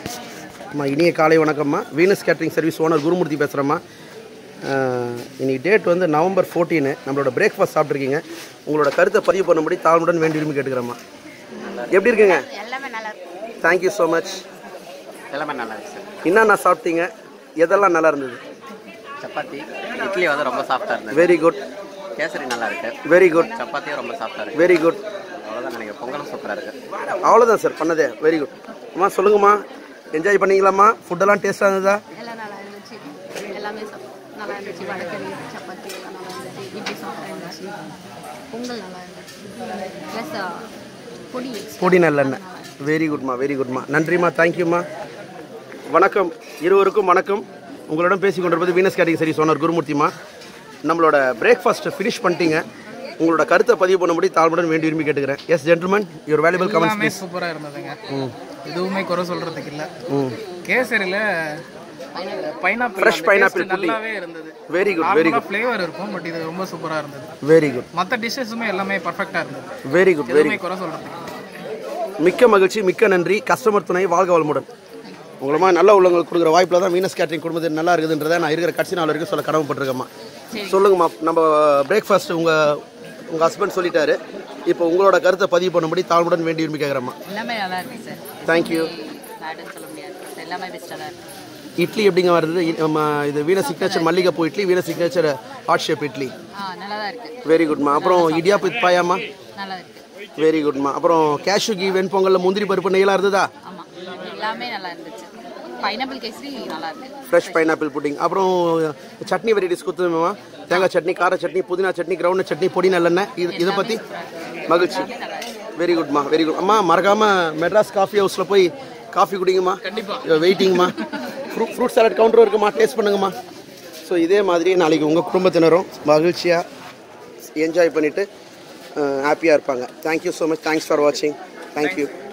அம்மா இனிய காலை வணக்கம்மா Venus catering service owner Gurumurthy பேசுகிறேம்மா இன்னைக்கு டேட் வந்து நவம்பர் ஃபோர்டீனு நம்மளோட பிரேக்ஃபாஸ்ட் சாப்பிட்ருக்கீங்க உங்களோட கருத்தை பதிவு பண்ணும்படி தாழ்வுடன் வேண்டி விரும்பி கேட்டுக்கிறேம்மா எப்படி இருக்குங்க எல்லாமே நல்லா இருக்கும் தேங்க்யூ ஸோ மச் எல்லாமே நல்லா இருக்கு சார் என்னென்ன சாப்பிட்டீங்க எதெல்லாம் நல்லா இருந்தது சப்பாத்தி இட்லி வந்து ரொம்ப சாஃப்டாக இருந்தது வெரி குட் கேசரி நல்லா இருக்கு வெரி குட் சப்பாத்தியும் ரொம்ப சாஃப்டாக இருக்கு வெரி குட் அவ்வளோதான் நினைக்கிறேன் பொங்கலும் சூப்பராக இருக்கு அவ்வளோதான் சார் பண்ணதே வெரி குட் அம்மா சொல்லுங்கம்மா என்ஜாய் பண்ணீங்களாம்மா ஃபுட்டெல்லாம் டேஸ்ட்டாக இருந்ததா எல்லாம் நல்லா இருந்துச்சு எல்லாமே சாப்~ நல்லா இருந்துச்சு வடக்கறி சப்பாத்தி எல்லாம் நல்லா இருந்துச்சு இட்லி சாப்பிட்டா இருந்துச்சு பொங்கல் நல்லா இருந்துச்சு ப்ளஸ் பொடி பொடி நல்லெண்ணெய் வெரி குட்மா வெரி குட்மா நன்றிம்மா தேங்க்யூம்மா வணக்கம் இருவருக்கும் வணக்கம் உங்களிடம் பேசி கொண்டிருப்பது வீனஸ் கேட்டிங் சரி சொன்னார் குருமூர்த்திமா நம்மளோட பிரேக்ஃபாஸ்ட்டை ஃபினிஷ் பண்ணிட்டீங்க உங்களோட கருத்தை பதிவு பண்ணும்படி தாழ்வுடன் வேண்டி விரும்பி கேட்டுக்கிறேன் yes gentleman your valuable comments எல்லாமே சூப்பராக இருந்ததுங்க எதுவுமே குறை சொல்றதுக்கு இல்லை கேசரியில் பைனாப்பிள் Fresh pineapple pudding. நல்லாவே இருந்தது வெரி குட் வெரி நார்மலாக ஃப்ளேவர் இருக்கும் பட் இது ரொம்ப சூப்பராக இருந்தது வெரி குட் மற்ற டிஷ்ஷஸுமே எல்லாமே பர்ஃபெக்டாக இருந்தது வெரி குட் வெரி எதுவுமே குறை சொல்றதுக்கு இல்லை. மிக்க மகிழ்ச்சி மிக்க நன்றி கஸ்டமர் துணை வாழ்க வளமுடன் உங்களமா நல்ல உள்ளவங்களுக்கு கொடுக்குற வாய்ப்பில் தான் வீனஸ் கேட்டரிங் குடும்பத்தில் நல்லா இருக்குதுன்றதை நான் இருக்கிற கட்சி நாள் வரைக்கும் சொல்ல கடமைப்பட்டிருக்கேம்மா சொல்லுங்கம்மா நம்ம பிரேக்ஃபாஸ்ட் உங்கள் உங்கள் ஹஸ்பண்ட் சொல்லிட்டாரு இப்போ உங்களோட கருத்தை பதிவு பண்ணும்படி தாழ்வுடன் வேண்டி விரும்பி கேட்குறேம்மா எல்லாமே நல்லா இருக்கு சார் தேங்க்யூ பேடுன்னு சொல்ல முடியாது எல்லாமே பெஸ்ட்டாக தான் இருக்கு இட்லி எப்படிங்க வருது இ- நம்ம இது வீண சிக்னேச்சர் மல்லிகைப்பூ இட்லி வீண சிக்னேச்சர் ஹாட் ஷேப் இட்லி ஆ நல்லா தான் இருக்கு வெரி குட்மா அப்புறம் இடியாப்பு வித் பாயாம்மா நல்லா இருக்கு வெரி குட்மா அப்புறம் கேஷு கீ வெண்பொங்கலில் முந்திரி பருப்பு நெய்யெல்லாம் இருந்ததா ஆமாம் எல்லாமே நல்லா இருந்துச்சு பைனாப்பிள் கேசரி நல்லா இருக்கு ஃப்ரெஷ் பைனாப்பிள் புட்டிங் அப்புறம் சட்னி வெரைட்டிஸ் கொடுத்துருமா தேங்காய் சட்னி கார சட்னி புதினா சட்னி கிரவுண்ட் சட்னி பொடி நல்லெண்ணெய் இது இதை பற்றி மகிழ்ச்சி வெரி குட்மா வெரி குட் அம்மா மறக்காம மெட்ராஸ் காஃபி ஹவுஸில் போய் காஃபி குடிங்கம்மா கண்டிப்பாக வெயிட்டிங்மா ஃப்ரூட் ஃப்ரூட் சாலட் கவுண்டரும் இருக்குமா டேஸ்ட் பண்ணுங்கம்மா ஸோ இதே மாதிரி நாளைக்கு உங்கள் குடும்பத்தினரும் மகிழ்ச்சியாக என்ஜாய் பண்ணிவிட்டு ஹாப்பியாக இருப்பாங்க thank you so much thanks for வாட்சிங் தேங்க்யூ